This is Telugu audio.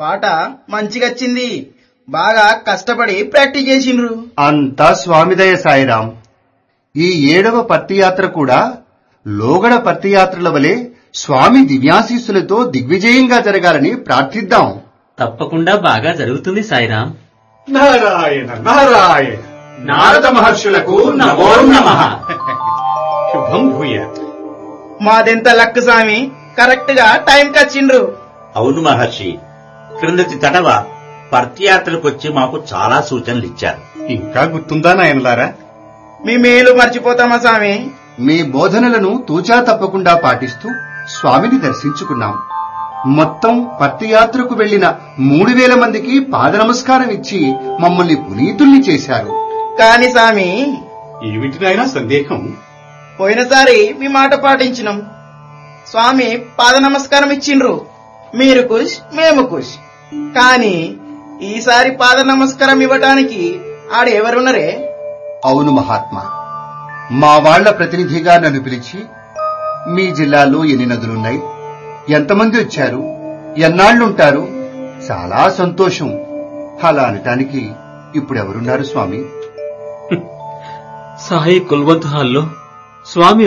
పాట మంచిగచ్చింది బాగా కష్టపడి ప్రాక్టీస్ చేసిండ్రు అంతా స్వామిదయ సాయిరాం ఈ ఏడవ పత్తియాత్ర కూడా లోగడ పత్తియాత్రల వలె స్వామి దివ్యాశీస్సులతో దిగ్విజయంగా జరగాలని ప్రార్థిద్దాం తప్పకుండా బాగా జరుగుతుంది సాయిరాం నారాయణ నారాయణ నారద మహర్షులకు నమో నమః శుభం భూయ మాదెంత లక్ స్వామి కరెక్ట్ గా టైం వచ్చిండ్రు అవును మహర్షి క్రిందటి తడవ పర్తియాత్రకొచ్చి మాకు చాలా సూచనలు ఇచ్చారు ఇంకా గుర్తుందా నాయనలారా మీ మేలు మర్చిపోతామా స్వామి మీ బోధనలను తూచా తప్పకుండా పాటిస్తూ స్వామిని దర్శించుకున్నాం మొత్తం పత్తియాత్రకు వెళ్లిన మూడు వేల మందికి పాద నమస్కారం ఇచ్చి మమ్మల్ని పునీతుల్ని చేశారు కాని స్వామి ఏమిటినైనా సందేహం పోయినసారి మీ మాట పాటించినాం స్వామి పాద నమస్కారం ఇచ్చిండ్రు మీరు కుష్ మేము కుష్ కానీ ఈసారి పాద నమస్కారం ఇవ్వటానికి ఆడ ఎవరున్నరే అవును మహాత్మా మా వాళ్ల ప్రతినిధిగా నన్ను పిలిచి మీ జిల్లాలో ఎన్ని నదులున్నాయి ఎంతమంది వచ్చారు ఎన్నాళ్లుంటారు చాలా సంతోషం అలా అనటానికి ఇప్పుడెవరున్నారు స్వామి సాయి కుల్వంత్ హాల్లో స్వామి